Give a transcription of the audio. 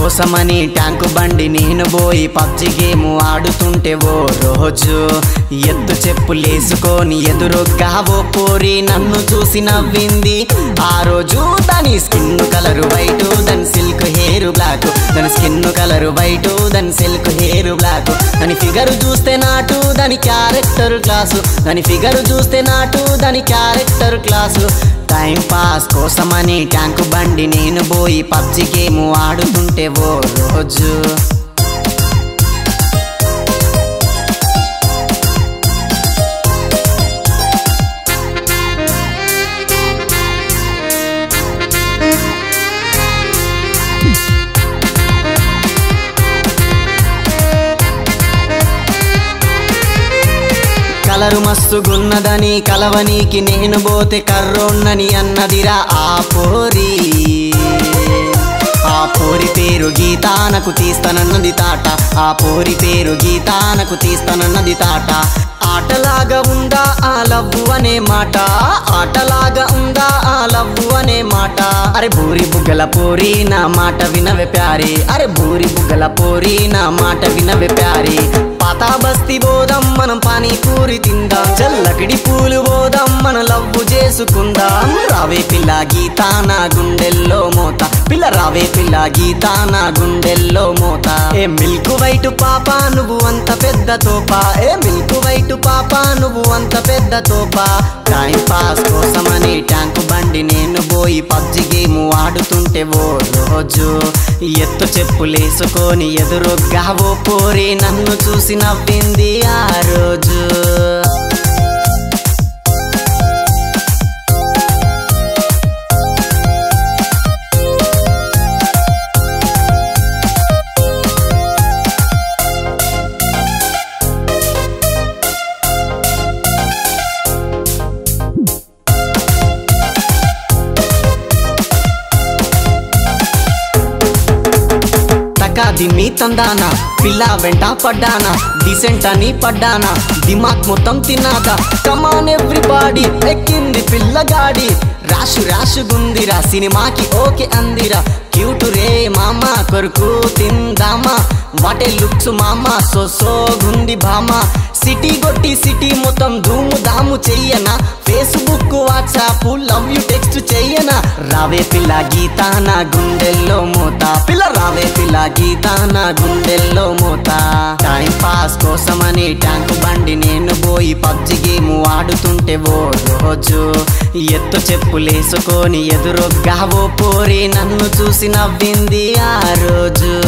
కోసమని ట్యాంకు బండి నేను పోయి పబ్జి గేమ్ ఆడుతుంటే ఓ రోజు ఎత్తు చెప్పులేసుకొని ఎదురుగా ఓ పోరి నన్ను చూసి నవ్వింది ఆ రోజు దాని స్కిన్ కలర్ వైట్ దాని సిల్క్ హెయిర్ బ్లాక్ దాని స్కిన్ కలర్ వైట్ దాని సిల్క్ హెయిర్ బ్లాక్ దాని ఫిగర్ చూస్తే నాటు దాని క్యారెక్టర్ క్లాసు దాని ఫిగర్ చూస్తే నాటు దాని క్యారెక్టర్ క్లాసు టైం పాస్ కోసమని ట్యాంకు బండి నేను పోయి పబ్జి గేమ్ ఆడుతుంటే ఓ రోజు కలరు మస్తుగున్నదని కలవనీకి నేను పోతే కర్రోన్నని అన్నదిరా ఆ పోరి ఆ పోరి పేరు గీతానకు తీస్తానన్నది తాట ఆ పోరి పేరు గీతానకు తీస్తానన్నది తాట ఆటలాగా ఉందా ఆ లవ్వు అనే మాట ఆటలాగా ఉందా ఆ లవ్వు అనే మాట అరే బూరి బుగ్గల పోరి నా మాట వినవే ప్యారి అరే బూరి బుగ్గల పోరి నా మాట వినవే ప్యారి పాతా బస్తి పోదాం మనం పానీపూరి తిందాం చల్లకిడి పూలు పోదాం మన లవ్వు చేసుకుందాం రావే పిల్ల గీత నా గుండెల్లో మోత పిల్ల రావే పిల్ల గీత నా గుండెల్లో మోత ఏ మిల్క్ వైట్ పాప నువ్వు అంత పెద్ద తోప ఏ మిల్క్ వైట్ పాప నువ్వు అంత పెద్ద తోప టైం పాస్ కోసమని ట్యాంకు బండి నేను పోయి పబ్జి గేమ్ ఆడుతుంటే ఓ రోజు ఎత్తు చెప్పులేసుకొని ఎదురుగా ఓ పోరి నన్ను చూసి నవ్వింది ఆ రోజు తకాది మీ తందానా పిల్ల వెంట పడ్డానా డిసెంట్ అని పడ్డానా దిమాక్ మొత్తం తిన్నాదా కమాన్ ఎవ్రీబాడీ ఎక్కింది పిల్లగాడి రాషు రాషుగుందిరా సినిమాకి ఓకే అందిరా క్యూట్ రే మామ కొరుకు తిందామా వాటే లుక్స్ మామ సో సో గుంది భామ సిటీ కొట్టి సిటీ మొత్తం ధూము దాము చెయ్యనా Facebook WhatsApp love you text చెయ్యనా రావే పిల్ల గీత నా గుండెల్లో మోత పిల్ల రావే పిల్ల గీత నా గుండెల్లో మోత టైం పాస్ కోసమని ట్యాంకు బండి నేను పోయి పబ్జి గేమ్ ఆడుతుంటే ఓ రోజు ఎత్తు చెప్పులేసుకొని ఎదురుగా ఓ పోరి నన్ను చూసి నవ్వింది ఆ రోజు